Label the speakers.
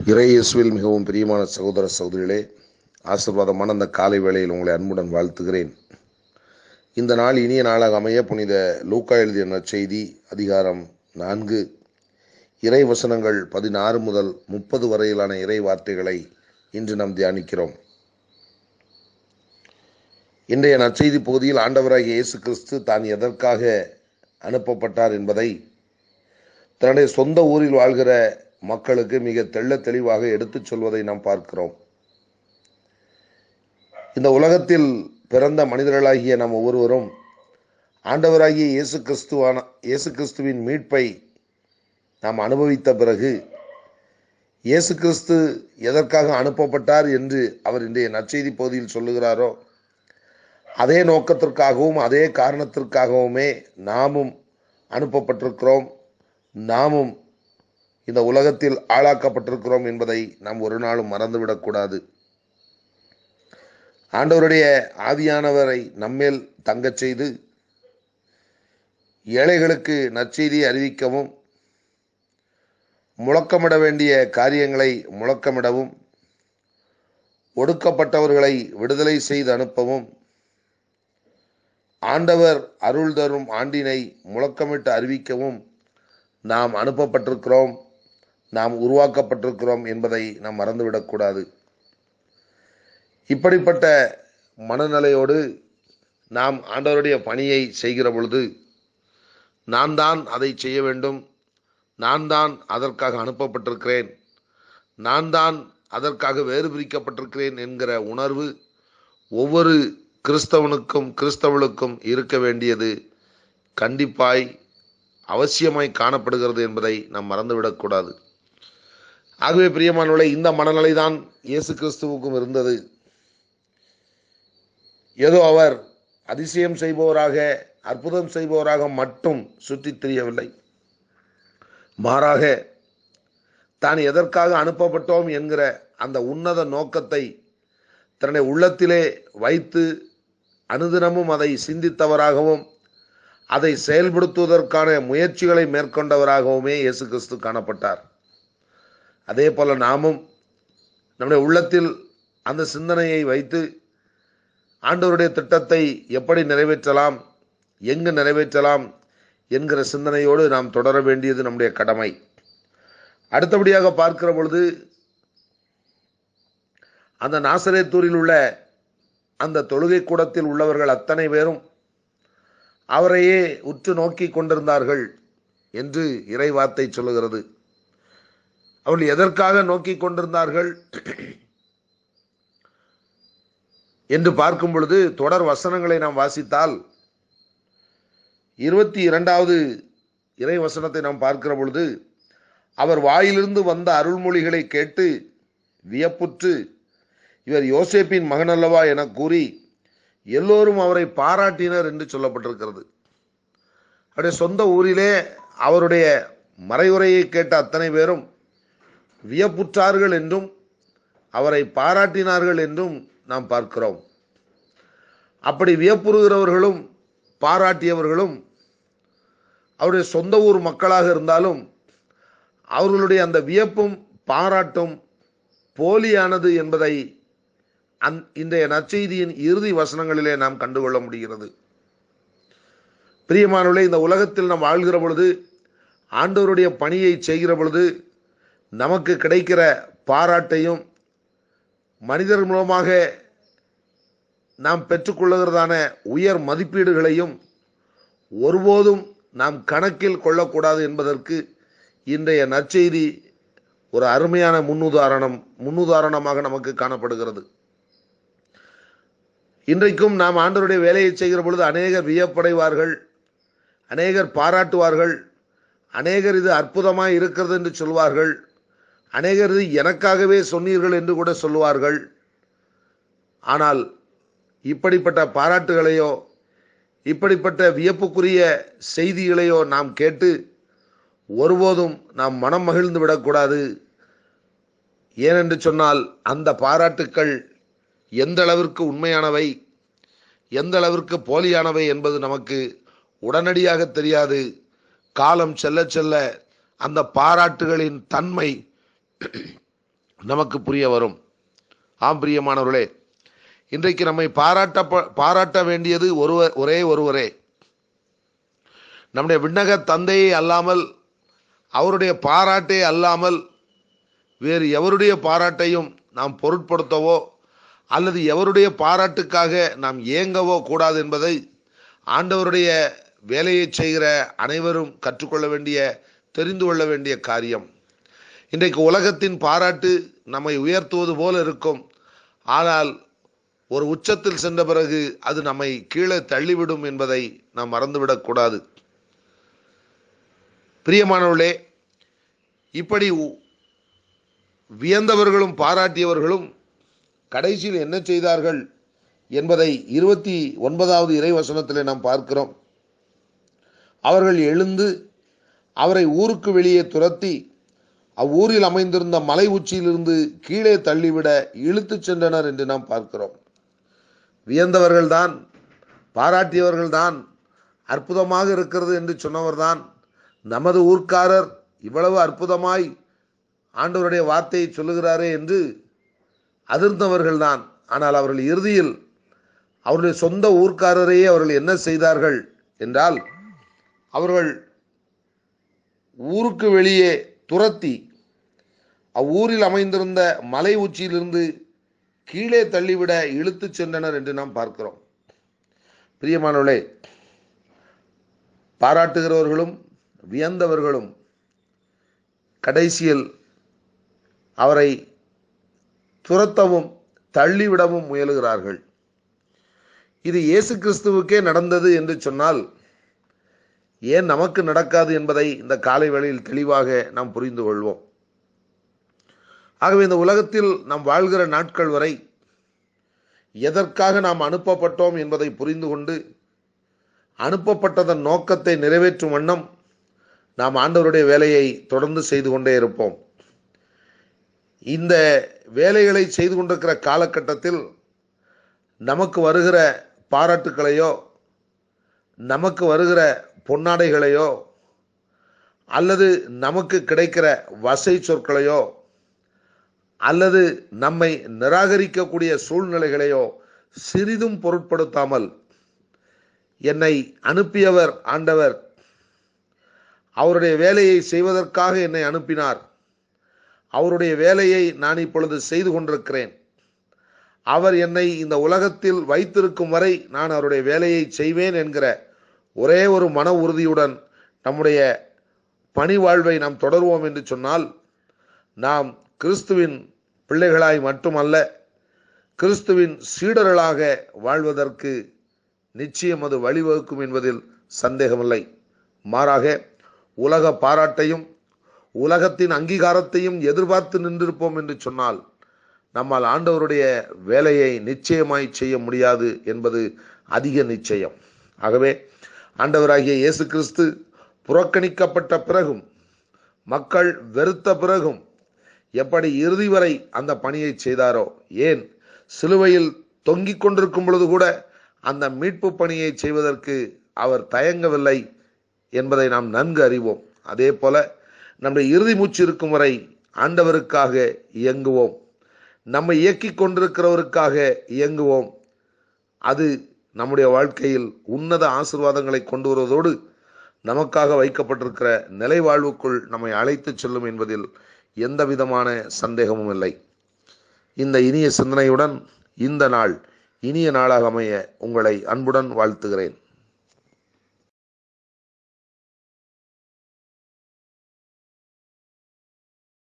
Speaker 1: இறையேசுவில் மிகவும் பிரியமான சகோதர சகோதரிகளே ஆசீர்வாதமான அந்த காலை வேளையில் உங்களை அன்புடன் வாழ்த்துகிறேன் இந்த நாள் இனிய நாளாக அமைய புனித லூக்கா எழுதிய நற்செய்தி அதிகாரம் நான்கு இறை வசனங்கள் பதினாறு முதல் முப்பது வரையிலான இறை வார்த்தைகளை இன்று நாம் தியானிக்கிறோம் இன்றைய நற்செய்தி பகுதியில் ஆண்டவராகிய இயேசு கிறிஸ்து தான் எதற்காக அனுப்பப்பட்டார் என்பதை தன்னுடைய சொந்த ஊரில் வாழ்கிற மக்களுக்கு மிக தெள்ள தெளிவாக எடுத்துச் சொல்வதை நாம் பார்க்கிறோம் இந்த உலகத்தில் பிறந்த மனிதர்களாகிய நாம் ஒவ்வொருவரும் ஆண்டவராகிய இயேசு கிறிஸ்துவான இயேசு கிறிஸ்துவின் மீட்பை நாம் அனுபவித்த பிறகு இயேசு கிறிஸ்து எதற்காக அனுப்பப்பட்டார் என்று அவர் இன்றைய நற்செய்தி பகுதியில் சொல்லுகிறாரோ அதே நோக்கத்திற்காகவும் அதே காரணத்திற்காகவுமே நாமும் அனுப்பப்பட்டிருக்கிறோம் நாமும் இந்த உலகத்தில் ஆளாக்கப்பட்டிருக்கிறோம் என்பதை நாம் ஒரு நாளும் மறந்துவிடக்கூடாது ஆண்டவருடைய ஆவியானவரை நம்மேல் தங்கச் செய்து ஏழைகளுக்கு நற்செய்தியை அறிவிக்கவும் முழக்கமிட வேண்டிய காரியங்களை முழக்கமிடவும் ஒடுக்கப்பட்டவர்களை விடுதலை செய்து அனுப்பவும் ஆண்டவர் அருள் தரும் ஆண்டினை முழக்கமிட்டு அறிவிக்கவும் நாம் அனுப்பப்பட்டிருக்கிறோம் நாம் உருவாக்கப்பட்டிருக்கிறோம் என்பதை நாம் மறந்துவிடக்கூடாது இப்படிப்பட்ட மனநிலையோடு நாம் ஆண்டவருடைய பணியை செய்கிற பொழுது நான் தான் அதை செய்ய வேண்டும் நான் தான் அதற்காக அனுப்பப்பட்டிருக்கிறேன் நான் தான் அதற்காக வேறு பிரிக்கப்பட்டிருக்கிறேன் என்கிற உணர்வு ஒவ்வொரு கிறிஸ்தவனுக்கும் கிறிஸ்தவளுக்கும் இருக்க வேண்டியது கண்டிப்பாய் அவசியமாய் காணப்படுகிறது என்பதை நாம் மறந்துவிடக்கூடாது ஆகவே பிரியமானவர்களே இந்த மனநிலை தான் இயேசு கிறிஸ்துவுக்கும் இருந்தது ஏதோ அவர் அதிசயம் செய்பவராக அற்புதம் செய்பவராக மட்டும் சுற்றித் திரியவில்லை மாறாக தான் எதற்காக அனுப்பப்பட்டோம் என்கிற அந்த உன்னத நோக்கத்தை தன்னுடைய உள்ளத்திலே வைத்து அனுதினமும் அதை சிந்தித்தவராகவும் அதை செயல்படுத்துவதற்கான முயற்சிகளை மேற்கொண்டவராகவுமே இயேசு கிறிஸ்து காணப்பட்டார் அதே போல நாமும் நம்முடைய உள்ளத்தில் அந்த சிந்தனையை வைத்து ஆண்டவருடைய திட்டத்தை எப்படி நிறைவேற்றலாம் எங்கு நிறைவேற்றலாம் என்கிற சிந்தனையோடு நாம் தொடர வேண்டியது நம்முடைய கடமை அடுத்தபடியாக பார்க்கிற பொழுது அந்த நாசரேத்தூரில் உள்ள அந்த தொழுகை கூடத்தில் உள்ளவர்கள் அத்தனை பேரும் அவரையே உற்று நோக்கி கொண்டிருந்தார்கள் என்று இறை வார்த்தை சொல்லுகிறது அவர்கள் எதற்காக நோக்கி கொண்டிருந்தார்கள் என்று பார்க்கும் பொழுது தொடர் வசனங்களை நாம் வாசித்தால் இருபத்தி இரண்டாவது இறை வசனத்தை நாம் பார்க்கிற பொழுது அவர் வாயிலிருந்து வந்த அருள்மொழிகளை கேட்டு வியப்புற்று இவர் யோசேப்பின் மகன் அல்லவா என கூறி எல்லோரும் அவரை பாராட்டினர் என்று சொல்லப்பட்டிருக்கிறது அவருடைய சொந்த ஊரிலே அவருடைய மறைவுரையை கேட்ட அத்தனை பேரும் வியப்புற்றார்கள் என்றும் அவரை பாராட்டினார்கள் என்றும் நாம் பார்க்கிறோம் அப்படி வியப்புறுகிறவர்களும் பாராட்டியவர்களும் அவருடைய சொந்த ஊர் மக்களாக இருந்தாலும் அவர்களுடைய அந்த வியப்பும் பாராட்டும் போலியானது என்பதை அந் இன்றைய நற்செய்தியின் இறுதி வசனங்களிலே நாம் கண்டுகொள்ள முடிகிறது பிரியமானவர்களே இந்த உலகத்தில் நாம் வாழ்கிற பொழுது ஆண்டவருடைய பணியை செய்கிற பொழுது நமக்கு கிடைக்கிற பாராட்டையும் மனிதர் மூலமாக நாம் பெற்றுக்கொள்ளுகிறதான உயர் மதிப்பீடுகளையும் ஒருபோதும் நாம் கணக்கில் கொள்ளக்கூடாது என்பதற்கு இன்றைய நற்செய்தி ஒரு அருமையான முன்னுதாரணம் முன்னுதாரணமாக நமக்கு காணப்படுகிறது இன்றைக்கும் நாம் ஆண்டவருடைய வேலையை செய்கிற பொழுது அநேகர் வியப்படைவார்கள் அநேகர் பாராட்டுவார்கள் அநேகர் இது அற்புதமாய் இருக்கிறது என்று சொல்வார்கள் அநேகர் இது எனக்காகவே சொன்னீர்கள் என்று கூட சொல்லுவார்கள் ஆனால் இப்படிப்பட்ட பாராட்டுகளையோ இப்படிப்பட்ட வியப்புக்குரிய செய்திகளையோ நாம் கேட்டு ஒருபோதும் நாம் மனம் மகிழ்ந்து விடக்கூடாது ஏனென்று சொன்னால் அந்த பாராட்டுக்கள் எந்த அளவிற்கு உண்மையானவை எந்த அளவிற்கு போலியானவை என்பது நமக்கு உடனடியாக தெரியாது காலம் செல்ல செல்ல அந்த பாராட்டுகளின் தன்மை நமக்கு புரிய வரும் ஆம் பிரியமானவர்களே இன்றைக்கு நம்மை பாராட்ட பாராட்ட வேண்டியது ஒருவர் ஒரே ஒருவரே நம்முடைய விண்ணக தந்தையை அல்லாமல் அவருடைய பாராட்டே அல்லாமல் வேறு எவருடைய பாராட்டையும் நாம் பொருட்படுத்தவோ அல்லது எவருடைய பாராட்டுக்காக நாம் ஏங்கவோ கூடாது என்பதை ஆண்டவருடைய வேலையை செய்கிற அனைவரும் கற்றுக்கொள்ள வேண்டிய தெரிந்து கொள்ள வேண்டிய காரியம் இன்றைக்கு உலகத்தின் பாராட்டு நம்மை உயர்த்துவது போல இருக்கும் ஆனால் ஒரு உச்சத்தில் சென்ற பிறகு அது நம்மை கீழே தள்ளிவிடும் என்பதை நாம் மறந்துவிடக்கூடாது பிரியமானவர்களே இப்படி வியந்தவர்களும் பாராட்டியவர்களும் கடைசியில் என்ன செய்தார்கள் என்பதை இருபத்தி ஒன்பதாவது இறைவசனத்தில் நாம் பார்க்கிறோம் அவர்கள் எழுந்து அவரை ஊருக்கு வெளியே துரத்தி அவ்வூரில் அமைந்திருந்த மலை உச்சியிலிருந்து கீழே தள்ளிவிட இழுத்துச் சென்றனர் என்று நாம் பார்க்கிறோம் வியந்தவர்கள்தான் பாராட்டியவர்கள்தான் அற்புதமாக இருக்கிறது என்று சொன்னவர்தான் நமது ஊர்க்காரர் இவ்வளவு அற்புதமாய் ஆண்டவருடைய வார்த்தையை சொல்லுகிறாரே என்று அதிர்ந்தவர்கள்தான் ஆனால் அவர்கள் இறுதியில் அவருடைய சொந்த ஊர்க்காரரையே அவர்கள் என்ன செய்தார்கள் என்றால் அவர்கள் ஊருக்கு வெளியே துரத்தி அவ்வூரில் அமைந்திருந்த மலை உச்சியிலிருந்து கீழே தள்ளிவிட இழுத்துச் சென்றனர் என்று நாம் பார்க்கிறோம் பிரியமானவர்களே பாராட்டுகிறவர்களும் வியந்தவர்களும் கடைசியில் அவரை துரத்தவும் தள்ளிவிடவும் முயலுகிறார்கள் இது இயேசு கிறிஸ்துவுக்கே நடந்தது என்று சொன்னால் ஏன் நமக்கு நடக்காது என்பதை இந்த காலை வேளையில் தெளிவாக நாம் புரிந்து கொள்வோம் ஆகவே இந்த உலகத்தில் நாம் வாழ்கிற நாட்கள் வரை எதற்காக நாம் அனுப்பப்பட்டோம் என்பதை புரிந்து கொண்டு அனுப்பப்பட்டதன் நோக்கத்தை நிறைவேற்றும் வண்ணம் நாம் ஆண்டவருடைய வேலையை தொடர்ந்து செய்து கொண்டே இருப்போம் இந்த வேலைகளை செய்து கொண்டிருக்கிற காலகட்டத்தில் நமக்கு வருகிற பாராட்டுக்களையோ நமக்கு வருகிற பொன்னாடைகளையோ அல்லது நமக்கு கிடைக்கிற வசை சொற்களையோ அல்லது நம்மை நிராகரிக்கக்கூடிய சூழ்நிலைகளையோ சிறிதும் பொருட்படுத்தாமல் என்னை அனுப்பியவர் ஆண்டவர் அவருடைய வேலையை செய்வதற்காக என்னை அனுப்பினார் அவருடைய வேலையை நான் இப்பொழுது செய்து கொண்டிருக்கிறேன் அவர் என்னை இந்த உலகத்தில் வைத்திருக்கும் வரை நான் அவருடைய வேலையை செய்வேன் என்கிற ஒரே ஒரு மன உறுதியுடன் நம்முடைய பணி வாழ்வை நாம் தொடர்வோம் என்று சொன்னால் நாம் கிறிஸ்துவின் பிள்ளைகளாய் மட்டுமல்ல கிறிஸ்துவின் சீடர்களாக வாழ்வதற்கு நிச்சயம் அது வழிவகுக்கும் என்பதில் சந்தேகமில்லை மாறாக உலக பாராட்டையும் உலகத்தின் அங்கீகாரத்தையும் எதிர்பார்த்து நின்றிருப்போம் என்று சொன்னால் நம்மால் ஆண்டவருடைய வேலையை நிச்சயமாய் செய்ய முடியாது என்பது அதிக நிச்சயம் ஆகவே ஆண்டவராகிய இயேசு கிறிஸ்து புறக்கணிக்கப்பட்ட பிறகும் மக்கள் வெறுத்த பிறகும் எப்படி இறுதி வரை அந்த பணியை செய்தாரோ ஏன் சிலுவையில் தொங்கிக் கொண்டிருக்கும் பொழுது கூட அந்த மீட்பு பணியை செய்வதற்கு அவர் தயங்கவில்லை என்பதை நாம் நன்கு அறிவோம் அதே போல நம்முடைய இறுதி மூச்சு இருக்கும் வரை ஆண்டவருக்காக இயங்குவோம் நம்மை இயக்கிக் கொண்டிருக்கிறவருக்காக இயங்குவோம் அது நம்முடைய வாழ்க்கையில் உன்னத ஆசிர்வாதங்களை கொண்டு வருவதோடு நமக்காக வைக்கப்பட்டிருக்கிற நிலை வாழ்வுக்குள் நம்மை அழைத்து செல்லும் என்பதில் எந்த விதமான சந்தேகமும் இல்லை இந்த இனிய சிந்தனையுடன் இந்த நாள் இனிய நாளாக அமைய உங்களை அன்புடன் வாழ்த்துகிறேன்